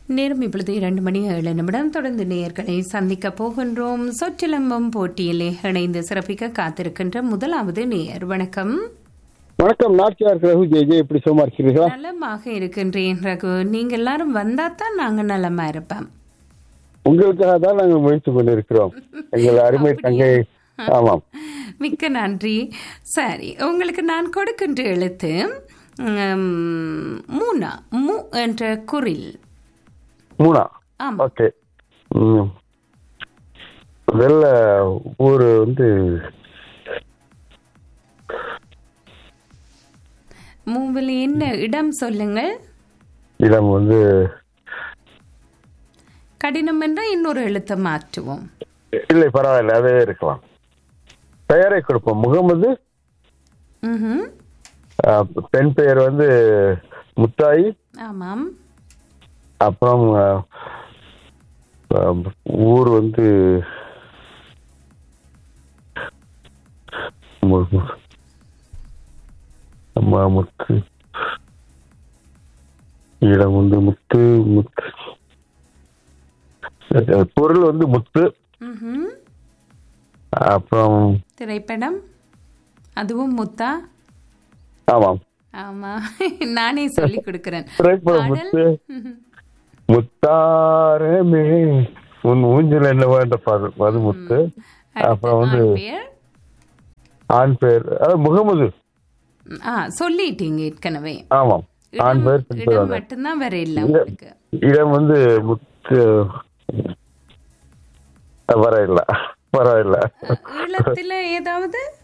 நேரம் இப்பொழுது இரண்டு மணி ஏழு நிமிடம் தொடர்ந்து நேயர்களை சந்திக்க போகின்றோம் சொற்றிலம்பம் போட்டியிலே இணைந்து சிறப்பிக்க காத்திருக்கின்ற முதலாவது நேயர் வணக்கம் வணக்கம் நாச்சியார் ரகு ஜெய ஜெய எப்படி சும்மா இருக்கிறீர்களா நலமாக இருக்கின்றேன் ரகு நீங்க எல்லாரும் வந்தா தான் நாங்க நலமா இருப்போம் உங்களுக்காக தான் நாங்கள் முயற்சி கொண்டிருக்கிறோம் எங்கள் அருமை தங்கை ஆமாம் மிக்க நன்றி சரி உங்களுக்கு நான் கொடுக்கின்ற எழுத்து ம், மூனா மு என்ற குரில் மூணா ஆமா ஓகே ம். வெள்ள ஊர் வந்து மூவில் என்ன இடம் சொல்லுங்கள் இடம் வந்து கடினம் என்றால் இன்னொரு எழுத்தை மாற்றுவோம் இல்லை பரவாயில்ல அதே இருக்கலாம் பெயரை கொடுப்போம் முகமது ம்ஹும். ஆ, பெண் பெயர் வந்து முத்தாயி ஆமாம் அப்புறம் ஆ, ஆ, ஊர் வந்து மு- மு- அம்மா முத்து இடம் வந்து முத்து முத்து பொருள் வந்து முத்து ம்ஹும். அப்புறம் திரைப்படம் அதுவும் முத்தா ஆமாம் ஆமா நானே சொல்லி கொடுக்கிறேன் திரைப்படம் பாடல்? முத்து முத்தாரமே உன் ஊஞ்சல் என்ன வேண்ட பாடல் அது முத்து அடுத்து அப்புறம் வந்து ஆண் பெயர் ஆண் பேர் அதாவது முகமது ஆ சொல்லிட்டீங்க ஏற்கனவே ஆமாம் ஆண் இடம் பேர் பெண் பேர் இடம் வந்து. மட்டும்தான் வேற இல்ல உங்களுக்கு இடம் வந்து முத்து வர இல்ல பரவாயில்ல ஈழத்துல ஏதாவது